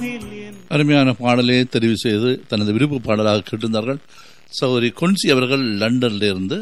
அருமையான பாடலை தெரிவு செய்து தனது விருப்பு பாடலாக கேட்டிருந்தார்கள் சௌரி கொன்சி அவர்கள் லண்டன்ல இருந்து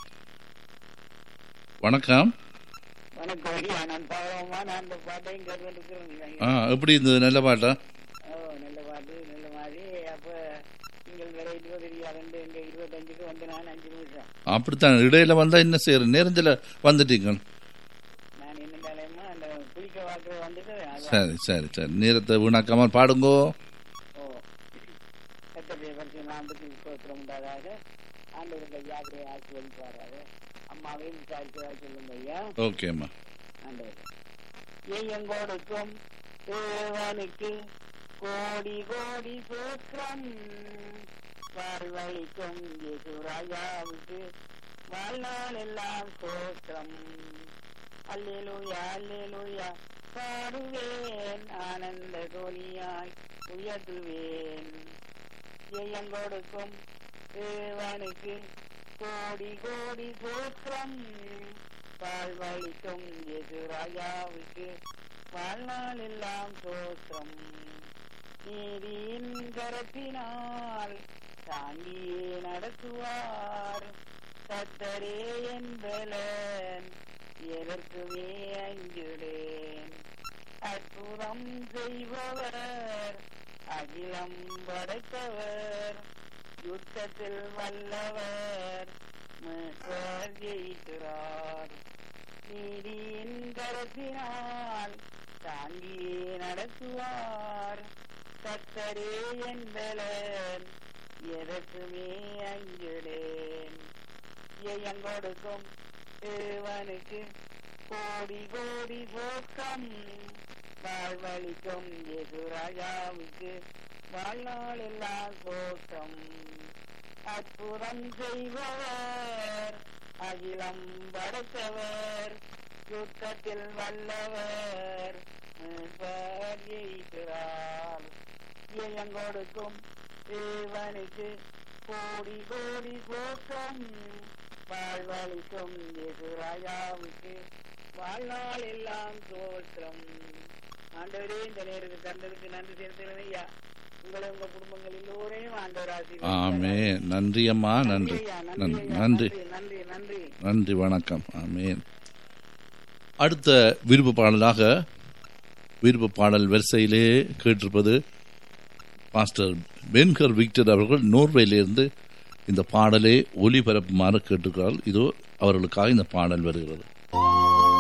வணக்கம் வணக்கம் ஐயா நான் பாவமா நான் அந்த பாட்டையும் கேட்டுருக்கிறேன் ஆ எப்படி இருந்தது நல்ல பாட்டா ஓ நல்ல பாட்டு நல்ல மாதிரி அப்ப நீங்கள் வேற இருபது ரெண்டு எங்க இருபத்தஞ்சுக்கு வந்து நான் அஞ்சு நிமிஷம் அப்படித்தான் இடையில வந்தா என்ன செய்யற நேரத்தில் வந்துட்டீங்க நான் என்னண்டாலேமா அந்த குளிக்க வாக்குற வந்துட்டு அதான். சரி சரி சரி நேரத்தை வீணாக்காம பாடுங்கோ ஓ கத்தடைய பரிசு நாம்புக்கு ஸ்தோத்திரம் உண்டாதாக ஆண்டவருடைய யாத்திரை ஆசீர்வதிப்பாராக அம்மாவையும் விசாரிக்கிறதா சொல்லுங்க ஐயா ஓகேம்மா ஆண்டவர் எங்கோடுக்கும் தேவனுக்கு கோடி கோடி சூத்திரம் வாழ்வழிக்கும் ராஜாவுக்கு வாழ்நாள் எல்லாம் சோத்திரம் அல்லேலூயா அல்லேலூயா பாடுவேன் ஆனந்த கோலியாய் உயர்த்துவேன் ஜெயம் கொடுக்கும் தேவனுக்கு கோடி கோடி சூத்திரம் வாழ்வழிக்கும் எது ராஜாவுக்கு வாழ்நாள் எல்லாம் சோத்திரம் நீதியின் கரத்தினால் தாங்கியே நடத்துவார் கத்தரே என்பலன் எதற்குமே அஞ்சுடேன் அற்புதம் செய்பவர் அகிலம் படைத்தவர் யுத்தத்தில் வல்லவர் மீட்பர் ஜெயிக்கிறார் நீதியின் கரத்தினால் தாங்கியே நடத்துவார் கத்தரே என்பலன் எதற்குமே அஞ்சுடேன் ஜெயம் கொடுக்கும் தேவனுக்கு கோடி கோடி போக்கம் வாழ்வழிக்கும் எது ராஜாவுக்கு வாழ்நாள் எல்லாம் கோட்டம் அற்புதம் செய்பவர் அகிலம் படைத்தவர் யுத்தத்தில் வல்லவர் மீட்பர் ஜெயிக்கிறார் ஜெயம் கொடுக்கும் தேவனுக்கு கோடி கோடி கோஷம் வாழ்வழிக்கும் எது ராஜாவுக்கு வாழ்நாள் எல்லாம் தோற்றம் ஆண்டவரே இந்த நேரத்துக்கு தந்ததுக்கு நன்றி செலுத்துகிறேன் ஐயா உங்களை உங்க குடும்பங்கள் எல்லோரையும் ஆண்டவர் ஆமே ஆசீர்வதிப்பாராக. நன்றி அம்மா நன்றி ஐயா, நன்றி ஐயா, நன்றி நன்றி நன்றி நன்றி வணக்கம் ஆமேன் அடுத்த விருப்ப பாடலாக விருப்ப பாடல் வரிசையிலே கேட்டிருப்பது பாஸ்டர் பென்கர் விக்டர் அவர்கள் நோர்வேலிருந்து இந்த பாடலை ஒலிபரப்புமாறு கேட்டிருக்கிறார்கள் இதோ அவர்களுக்காக இந்த பாடல் வருகிறது